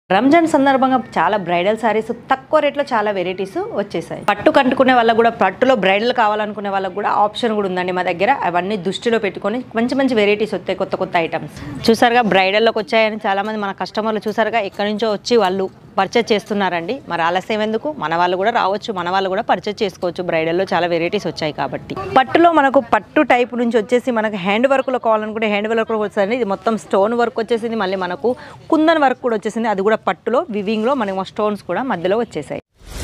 రంజాన్ సందర్భంగా చాలా బ్రైడల్ సారీస్ తక్కువ రేట్లో చాలా వెరైటీస్ వచ్చేసాయి పట్టు కంటుకునే వాళ్ళకు కూడా పట్టులో బ్రైడల్ కావాలనుకునే వాళ్ళకు కూడా ఆప్షన్ కూడా ఉందండి మా దగ్గర అవన్నీ దృష్టిలో పెట్టుకొని మంచి మంచి వెరైటీస్ వస్తాయి కొత్త కొత్త ఐటమ్స్ చూసారుగా బ్రైడల్లోకి వచ్చాయని చాలా మంది మన కస్టమర్లు చూసారుగా ఎక్కడి నుంచో వచ్చి వాళ్ళు పర్చేజ్ చేస్తున్నారండి మరి ఆలస్యం ఎందుకు మన వాళ్ళు కూడా రావచ్చు మన వాళ్ళు కూడా పర్చేజ్ చేసుకోవచ్చు బ్రైడల్లో చాలా వెరైటీస్ వచ్చాయి కాబట్టి పట్టులో మనకు పట్టు టైప్ నుంచి వచ్చేసి మనకు హ్యాండ్ వర్క్లో కావాలనుకుంటే హ్యాండ్ వర్క్ కూడా వస్తుంది ఇది మొత్తం స్టోన్ వర్క్ వచ్చేసింది మళ్ళీ మనకు కుందన్ వర్క్ కూడా వచ్చేసింది అది కూడా పట్టులో వివింగ్లో మనకు స్టోన్స్ కూడా మధ్యలో వచ్చేసాయి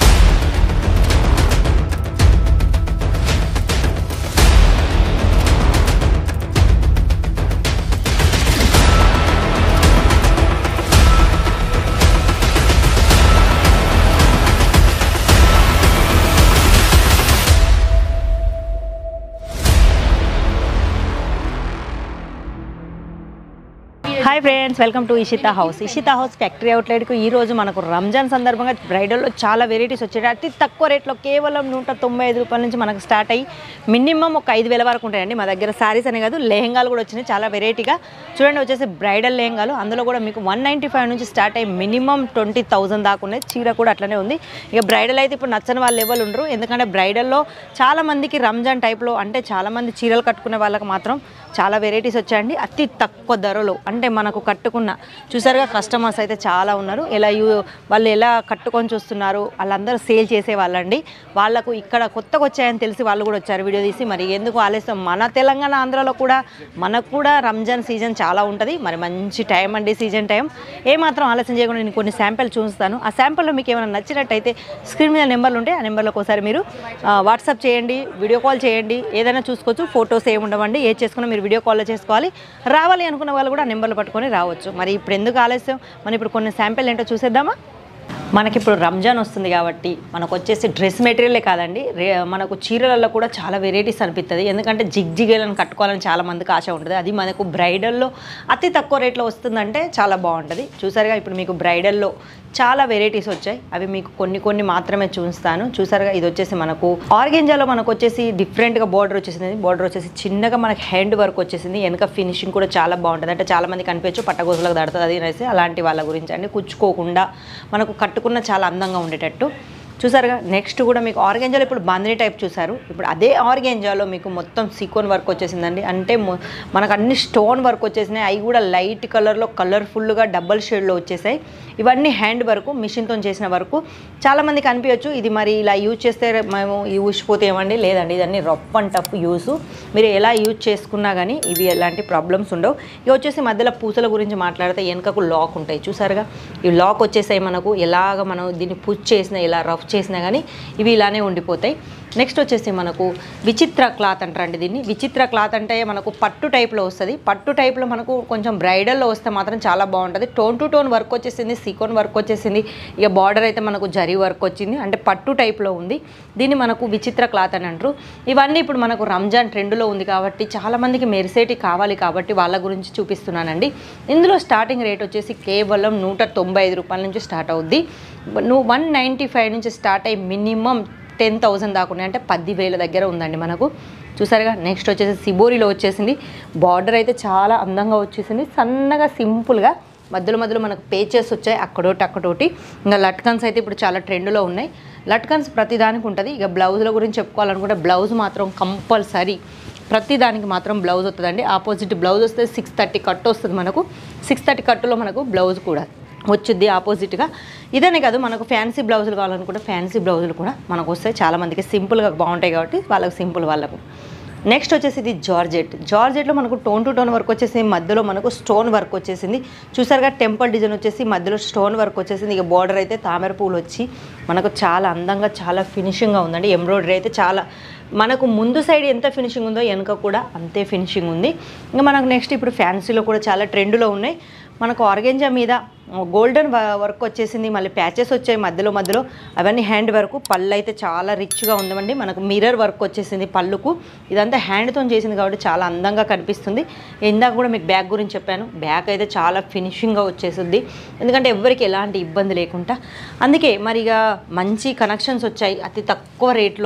hi friends welcome to Ishita house Ishita house factory అవుట్లెట్కు ఈ రోజు మనకు రంజాన్ సందర్భంగా బ్రైడల్లో చాలా వెరైటీస్ వచ్చాయి అతి తక్కువ రేట్లో కేవలం నూట తొంభై ఐదు రూపాయల నుంచి మనకు స్టార్ట్ అయ్యి మినిమం ఒక ఐదు వేల వరకు ఉంటాయండి మా దగ్గర శారీస్ అనే కాదు లెహంగాలు కూడా వచ్చినాయి చాలా వెరైటీగా చూడండి వచ్చేసి బ్రైడల్ లెహంగాలు అందులో కూడా మీకు వన్ నైంటీ ఫైవ్ నుంచి స్టార్ట్ అయ్యి మినిమం ట్వంటీ థౌసండ్ దాకా ఉన్నాయి చీర కూడా అట్లనే ఉంది ఇక బ్రైడల్ అయితే ఇప్పుడు నచ్చని వాళ్ళు ఎవరు ఉండరు ఎందుకంటే బ్రైడల్లో చాలా మందికి రంజాన్ టైప్లో అంటే చాలా మంది చీరలు కట్టుకునే వాళ్ళకి మాత్రం చాలా వెరైటీస్ వచ్చాయండి అతి తక్కువ ధరలో అంటే మనకు కట్టుకున్న చూసారుగా కస్టమర్స్ అయితే చాలా ఉన్నారు ఎలా యూ వాళ్ళు ఎలా కట్టుకొని చూస్తున్నారు వాళ్ళందరూ సేల్ చేసే వాళ్ళండి వాళ్ళకు ఇక్కడ కొత్తగా వచ్చాయని తెలిసి వాళ్ళు కూడా వచ్చారు వీడియో తీసి మరి ఎందుకు ఆలస్యం మన తెలంగాణ ఆంధ్రాలో కూడా మనకు కూడా రంజాన్ సీజన్ చాలా ఉంటుంది మరి మంచి టైం అండి సీజన్ టైం ఏమాత్రం ఆలస్యం చేయకుండా నేను కొన్ని శాంపిల్ చూస్తాను ఆ శాంపిల్లో మీకు ఏమైనా నచ్చినట్టయితే స్క్రీన్ మీద నెంబర్లు ఉంటే ఆ నెంబర్లోకి ఒకసారి మీరు ఆ, వాట్సాప్ చేయండి వీడియో కాల్ చేయండి ఏదైనా చూసుకోవచ్చు ఫొటోస్ ఏమి ఉండవండి ఏ చేసుకున్నా మీరు వీడియో కాల్లో చేసుకోవాలి రావాలి అనుకున్న వాళ్ళు కూడా నెంబర్లు పట్టుకొని రావచ్చు మరి ఇప్పుడు ఎందుకు ఆలస్యం మనం ఇప్పుడు కొన్ని శాంపిల్ ఏంటో చూసేద్దామా మనకి ఇప్పుడు రంజాన్ వస్తుంది కాబట్టి మనకు వచ్చేసి డ్రెస్ మెటీరియలే కాదండి రే మనకు చీరలలో కూడా చాలా వెరైటీస్ అనిపిస్తుంది ఎందుకంటే జిగ్జిగేలను కట్టుకోవాలని చాలా మందికి ఆశ ఉంటుంది అది మనకు బ్రైడల్లో అతి తక్కువ రేట్లో వస్తుందంటే చాలా బాగుంటుంది చూసారుగా ఇప్పుడు మీకు బ్రైడల్లో చాలా వెరైటీస్ వచ్చాయి అవి మీకు కొన్ని కొన్ని మాత్రమే చూస్తాను చూసారుగా ఇది వచ్చేసి మనకు ఆర్గెంజాలో మనకు వచ్చేసి డిఫరెంట్గా బార్డర్ వచ్చేసింది బార్డర్ వచ్చేసి చిన్నగా మనకి హ్యాండ్ వర్క్ వచ్చేసింది వెనక ఫినిషింగ్ కూడా చాలా బాగుంటుంది అంటే చాలా మంది కనిపించు పట్టగోసులకు దడుతుంది అది అనేసి అలాంటి వాళ్ళ గురించి అండి కుచ్చుకోకుండా మనకు కట్టుకున్న చాలా అందంగా ఉండేటట్టు చూసారుగా నెక్స్ట్ కూడా మీకు ఆర్గెంజాలో ఇప్పుడు బాందిని టైప్ చూసారు ఇప్పుడు అదే ఆర్గెంజాలో మీకు మొత్తం సీకోన్ వర్క్ వచ్చేసిందండి అంటే మొ- మనకు అన్ని స్టోన్ వర్క్ వచ్చేసినాయి అవి కూడా లైట్ కలర్లో కలర్ఫుల్గా డబల్ షేడ్లో వచ్చేసాయి ఇవన్నీ హ్యాండ్ వర్క్ మిషన్తో చేసిన వర్క్ చాలామందికి అనిపించచ్చు ఇది మరి ఇలా యూజ్ చేస్తే మేము ఈ ఊసిపోతే ఏమండి లేదండి ఇదన్నీ రఫ్ అండ్ టఫ్ యూస్ మీరు ఎలా యూజ్ చేసుకున్నా కానీ ఇవి ఎలాంటి ప్రాబ్లమ్స్ ఉండవు ఇవి వచ్చేసి మధ్యలో పూసల గురించి మాట్లాడితే వెనకకు లాక్ ఉంటాయి చూసారుగా ఈ లాక్ వచ్చేసాయి మనకు ఎలాగ మనం దీన్ని పుష్ చేసినా ఇలా రఫ్ చేసినా కానీ ఇవి ఇలానే ఉండిపోతాయి నెక్స్ట్ వచ్చేసి మనకు విచిత్ర క్లాత్ అంటారండి దీన్ని విచిత్ర క్లాత్ అంటే మనకు పట్టు టైప్లో వస్తుంది పట్టు టైప్లో మనకు కొంచెం బ్రైడల్లో వస్తే మాత్రం చాలా బాగుంటుంది టోన్ టు టోన్ వర్క్ వచ్చేసింది సీకోన్ వర్క్ వచ్చేసింది ఇక బార్డర్ అయితే మనకు జరీ వర్క్ వచ్చింది అంటే పట్టు టైప్లో ఉంది దీన్ని మనకు విచిత్ర క్లాత్ అని అంటారు ఇవన్నీ ఇప్పుడు మనకు రంజాన్ ట్రెండ్లో ఉంది కాబట్టి చాలామందికి మెరిసేటి కావాలి కాబట్టి వాళ్ళ గురించి చూపిస్తున్నానండి ఇందులో స్టార్టింగ్ రేట్ వచ్చేసి కేవలం నూట తొంభై ఐదు రూపాయల నుంచి స్టార్ట్ అవుద్ది నువ్వు వన్ నైంటీ ఫైవ్ నుంచి స్టార్ట్ అయ్యి మినిమం టెన్ థౌసండ్ దాకా ఉన్నాయి అంటే పదివేల దగ్గర ఉందండి మనకు చూసారుగా నెక్స్ట్ వచ్చేసి సిబోరిలో వచ్చేసింది బార్డర్ అయితే చాలా అందంగా వచ్చేసింది సన్నగా సింపుల్గా మధ్యలో మధ్యలో మనకు పేచెస్ వచ్చాయి అక్కడోటి అక్కడోటి ఇంకా లట్కన్స్ అయితే ఇప్పుడు చాలా ట్రెండ్లో ఉన్నాయి లట్కన్స్ ప్రతిదానికి ఉంటుంది ఇక బ్లౌజుల గురించి చెప్పుకోవాలనుకుంటే బ్లౌజ్ మాత్రం కంపల్సరీ ప్రతి దానికి మాత్రం బ్లౌజ్ వస్తుందండి ఆపోజిట్ బ్లౌజ్ వస్తే సిక్స్ థర్టీ కట్ వస్తుంది మనకు సిక్స్ థర్టీ కట్టులో మనకు బ్లౌజ్ కూడా వచ్చింది ఆపోజిట్గా ఇదనే కాదు మనకు ఫ్యాన్సీ బ్లౌజులు కావాలనుకుంటే ఫ్యాన్సీ బ్లౌజులు కూడా మనకు వస్తాయి చాలామందికి సింపుల్గా బాగుంటాయి కాబట్టి వాళ్ళకి సింపుల్ వాళ్ళకు నెక్స్ట్ వచ్చేసి ఇది జార్జెట్ జార్జెట్లో మనకు టోన్ టు టోన్ వర్క్ వచ్చేసింది మధ్యలో మనకు స్టోన్ వర్క్ వచ్చేసింది చూసారుగా టెంపుల్ డిజైన్ వచ్చేసి మధ్యలో స్టోన్ వర్క్ వచ్చేసింది ఇక బార్డర్ అయితే తామర పూలు వచ్చి మనకు చాలా అందంగా చాలా ఫినిషింగ్గా ఉందండి ఎంబ్రాయిడరీ అయితే చాలా మనకు ముందు సైడ్ ఎంత ఫినిషింగ్ ఉందో వెనుక కూడా అంతే ఫినిషింగ్ ఉంది ఇంకా మనకు నెక్స్ట్ ఇప్పుడు ఫ్యాన్సీలో కూడా చాలా ట్రెండ్లో ఉన్నాయి మనకు ఆర్గెంజా మీద గోల్డెన్ వర్క్ వచ్చేసింది మళ్ళీ ప్యాచెస్ వచ్చాయి మధ్యలో మధ్యలో అవన్నీ హ్యాండ్ వర్క్ పళ్ళు అయితే చాలా రిచ్గా ఉందండి మనకు మిర్రర్ వర్క్ వచ్చేసింది పళ్ళుకు ఇదంతా హ్యాండ్తో చేసింది కాబట్టి చాలా అందంగా కనిపిస్తుంది ఇందాక కూడా మీకు బ్యాగ్ గురించి చెప్పాను బ్యాగ్ అయితే చాలా ఫినిషింగ్గా వచ్చేసింది ఎందుకంటే ఎవరికి ఎలాంటి ఇబ్బంది లేకుండా అందుకే మరి ఇక మంచి కనెక్షన్స్ వచ్చాయి అతి తక్కువ రేట్లో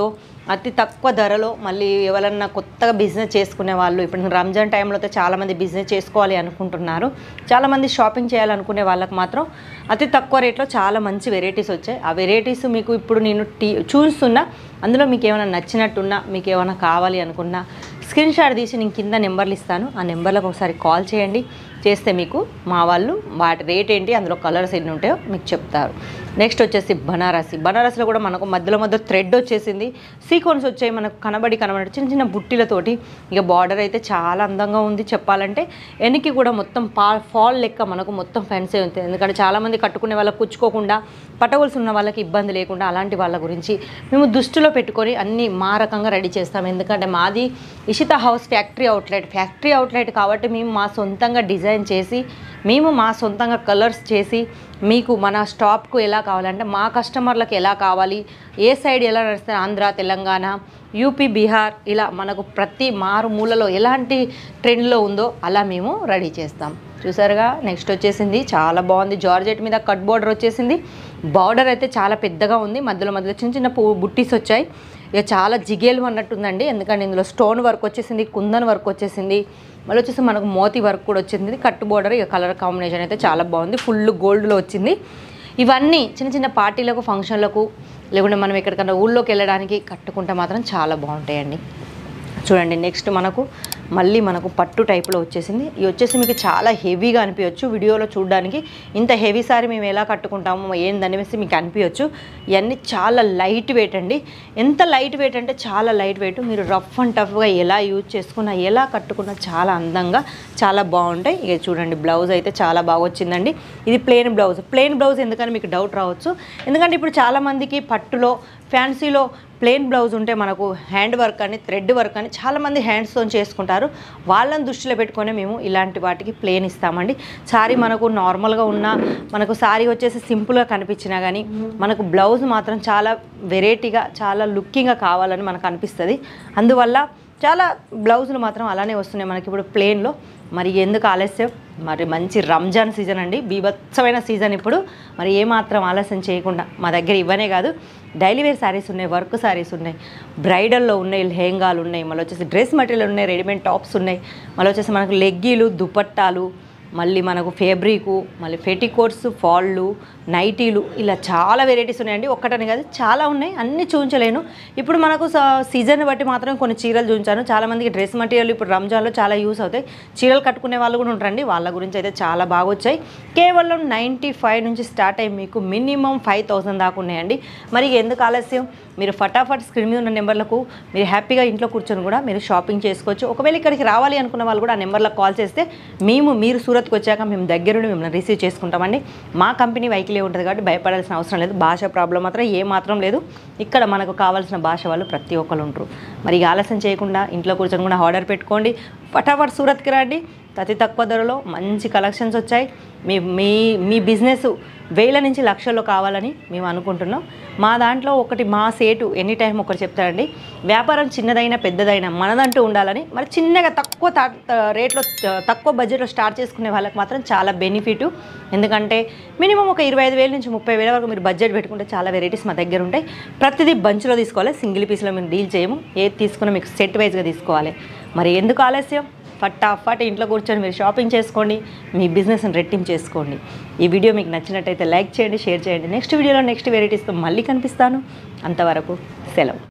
అతి తక్కువ ధరలో మళ్ళీ ఎవరన్నా కొత్తగా బిజినెస్ చేసుకునే వాళ్ళు ఇప్పుడు రంజాన్ టైంలో అయితే చాలామంది బిజినెస్ చేసుకోవాలి అనుకుంటున్నారు చాలామంది షాపింగ్ చేయాలనుకునే వాళ్ళకి మాత్రం అతి తక్కువ రేట్లో చాలా మంచి వెరైటీస్ వచ్చాయి ఆ వెరైటీస్ మీకు ఇప్పుడు నేను టీ చూస్తున్నా అందులో మీకు ఏమైనా నచ్చినట్టున్నా మీకు ఏమైనా కావాలి అనుకున్నా స్క్రీన్ షాట్ తీసి నేను కింద నెంబర్లు ఇస్తాను ఆ నెంబర్లకు ఒకసారి కాల్ చేయండి చేస్తే మీకు మా వాళ్ళు వాటి రేట్ ఏంటి అందులో కలర్స్ ఎన్ని ఉంటాయో మీకు చెప్తారు నెక్స్ట్ వచ్చేసి బనారసి బనారస్లో కూడా మనకు మధ్యలో మధ్య థ్రెడ్ వచ్చేసింది సీక్వెన్స్ వచ్చాయి మనకు కనబడి కనబడి చిన్న చిన్న బుట్టిలతోటి ఇక బార్డర్ అయితే చాలా అందంగా ఉంది చెప్పాలంటే వెనక్కి కూడా మొత్తం పా ఫాల్ లెక్క మనకు మొత్తం ఫెన్సే ఉంటుంది ఎందుకంటే చాలామంది కట్టుకునే వాళ్ళకి కుచ్చుకోకుండా పట్టవలసి ఉన్న వాళ్ళకి ఇబ్బంది లేకుండా అలాంటి వాళ్ళ గురించి మేము దృష్టిలో పెట్టుకొని అన్ని మా రకంగా రెడీ చేస్తాం ఎందుకంటే మాది Ishita house factory outlet factory outlet కాబట్టి మేము మా సొంతంగా డిజైన్ చేసి మేము మా సొంతంగా కలర్స్ చేసి మీకు మన స్టాప్కు ఎలా కావాలంటే మా కస్టమర్లకు ఎలా కావాలి ఏ సైడ్ ఎలా నడుస్తారు ఆంధ్ర తెలంగాణ యూపీ బీహార్ ఇలా మనకు ప్రతి మారు మూలలో ఎలాంటి ట్రెండ్లో ఉందో అలా మేము రెడీ చేస్తాం చూసారుగా నెక్స్ట్ వచ్చేసింది చాలా బాగుంది జార్జెట్ మీద కట్ బార్డర్ వచ్చేసింది బార్డర్ అయితే చాలా పెద్దగా ఉంది మధ్యలో మధ్యలో చిన్న చిన్న పువ్వు బుట్టీస్ వచ్చాయి ఇక చాలా జిగేలు అన్నట్టుందండి ఎందుకంటే ఇందులో స్టోన్ వర్క్ వచ్చేసింది కుందన్ వర్క్ వచ్చేసింది మళ్ళీ వచ్చేసి మనకు మోతీ వర్క్ కూడా వచ్చింది కట్ బోర్డర్ ఇక కలర్ కాంబినేషన్ అయితే చాలా బాగుంది ఫుల్ గోల్డ్లో వచ్చింది ఇవన్నీ చిన్న చిన్న పార్టీలకు ఫంక్షన్లకు లేకుంటే మనం ఎక్కడికన్నా ఊళ్ళోకి వెళ్ళడానికి కట్టుకుంటే మాత్రం చాలా బాగుంటాయండి చూడండి నెక్స్ట్ మనకు మళ్ళీ మనకు పట్టు టైప్లో వచ్చేసింది ఇది వచ్చేసి మీకు చాలా హెవీగా అనిపించవచ్చు వీడియోలో చూడడానికి ఇంత హెవీ సారీ మేము ఎలా కట్టుకుంటామో ఏందనేసి మీకు అనిపించవచ్చు ఇవన్నీ చాలా లైట్ వెయిట్ అండి ఎంత లైట్ వెయిట్ అంటే చాలా లైట్ వెయిట్ మీరు రఫ్ అండ్ టఫ్గా ఎలా యూజ్ చేసుకున్నా ఎలా కట్టుకున్నా చాలా అందంగా చాలా బాగుంటాయి ఇక చూడండి బ్లౌజ్ అయితే చాలా బాగా వచ్చిందండి ఇది ప్లెయిన్ బ్లౌజ్ ప్లెయిన్ బ్లౌజ్ ఎందుకని మీకు డౌట్ రావచ్చు ఎందుకంటే ఇప్పుడు చాలామందికి పట్టులో ఫ్యాన్సీలో ప్లెయిన్ బ్లౌజ్ ఉంటే మనకు హ్యాండ్ వర్క్ అని థ్రెడ్ వర్క్ అని చాలామంది హ్యాండ్స్తో చేసుకుంటారు వాళ్ళని దృష్టిలో పెట్టుకొని మేము ఇలాంటి వాటికి ప్లేన్ ఇస్తామండి సారీ మనకు నార్మల్గా ఉన్న మనకు సారీ వచ్చేసి సింపుల్గా కనిపించినా కానీ మనకు బ్లౌజ్ మాత్రం చాలా వెరైటీగా చాలా లుకింగ్గా కావాలని మనకు అనిపిస్తుంది అందువల్ల చాలా బ్లౌజులు మాత్రం అలానే వస్తున్నాయి మనకి ఇప్పుడు ప్లేన్లో మరి ఎందుకు ఆలస్యం మరి మంచి రంజాన్ సీజన్ అండి బీభత్సమైన సీజన్ ఇప్పుడు మరి ఏమాత్రం ఆలస్యం చేయకుండా మా దగ్గర ఇవ్వనే కాదు డైలీ వేర్ శారీస్ ఉన్నాయి వర్క్ శారీస్ ఉన్నాయి బ్రైడల్లో ఉన్నాయి లెహెంగాలు ఉన్నాయి మళ్ళీ వచ్చేసి డ్రెస్ మెటీరియల్ ఉన్నాయి రెడీమేడ్ టాప్స్ ఉన్నాయి మళ్ళీ వచ్చేసి మనకు లెగ్గీలు దుపట్టాలు మళ్ళీ మనకు ఫేబ్రికు మళ్ళీ ఫెటికోట్స్ ఫాళ్ళు నైటీలు ఇలా చాలా వెరైటీస్ ఉన్నాయండి ఒక్కటని కాదు చాలా ఉన్నాయి అన్ని చూపించలేను ఇప్పుడు మనకు సీజన్ బట్టి మాత్రం కొన్ని చీరలు చూపించాను చాలామందికి డ్రెస్ మెటీరియల్ ఇప్పుడు రంజాన్లో చాలా యూస్ అవుతాయి చీరలు కట్టుకునే వాళ్ళు కూడా ఉంటారండి వాళ్ళ గురించి అయితే చాలా బాగా వచ్చాయి కేవలం నైంటీ ఫైవ్ నుంచి స్టార్ట్ అయ్యి మీకు మినిమం ఫైవ్ థౌసండ్ దాకా ఉన్నాయండి మరి ఎందుకు ఆలస్యం మీరు ఫటాఫట్ స్క్రీన్ మీద ఉన్న నెంబర్లకు మీరు హ్యాపీగా ఇంట్లో కూర్చొని కూడా మీరు షాపింగ్ చేసుకోవచ్చు ఒకవేళ ఇక్కడికి రావాలి అనుకున్న వాళ్ళు కూడా ఆ నెంబర్లకు కాల్ చేస్తే మేము మీరు సూరత్కి వచ్చాక మేము దగ్గరుండి మిమ్మల్ని రిసీవ్ చేసుకుంటామండి మా కంపెనీ వైకిలే ఉంటుంది కాబట్టి భయపడాల్సిన అవసరం లేదు భాష ప్రాబ్లం మాత్రం ఏ మాత్రం లేదు ఇక్కడ మనకు కావాల్సిన భాష వాళ్ళు ప్రతి ఒక్కరు ఉంటారు మరి ఇక ఆలస్యం చేయకుండా ఇంట్లో కూర్చొని కూడా ఆర్డర్ పెట్టుకోండి ఫటాఫట్ సూరత్కి రండి అతి తక్కువ ధరలో మంచి కలెక్షన్స్ వచ్చాయి మీ మీ మీ బిజినెస్ వేల నుంచి లక్షల్లో కావాలని మేము అనుకుంటున్నాం మా దాంట్లో ఒకటి మా సేటు ఎనీ టైం ఒకటి చెప్తారండి వ్యాపారం చిన్నదైనా పెద్దదైనా మనదంటూ ఉండాలని మరి చిన్నగా తక్కువ తా- త- రేట్లో త- తక్కువ బడ్జెట్లో స్టార్ట్ చేసుకునే వాళ్ళకి మాత్రం చాలా బెనిఫిట్ ఎందుకంటే మినిమం ఒక ఇరవై ఐదు వేల నుంచి ముప్పై వేల వరకు మీరు బడ్జెట్ పెట్టుకుంటే చాలా వెరైటీస్ మా దగ్గర ఉంటాయి ప్రతిదీ బంచ్లో తీసుకోవాలి సింగిల్ పీస్లో మేము డీల్ చేయము ఏది తీసుకున్నా మీకు సెట్ వైజ్గా తీసుకోవాలి మరి ఎందుకు ఆలస్యం ఫటాఫట్ ఇంట్లో కూర్చొని మీరు షాపింగ్ చేసుకోండి మీ బిజినెస్ని రెట్టింపు చేసుకోండి ఈ వీడియో మీకు నచ్చినట్టయితే లైక్ చేయండి షేర్ చేయండి నెక్స్ట్ వీడియోలో నెక్స్ట్ వెరైటీస్తో మళ్ళీ కనిపిస్తాను అంతవరకు సెలవు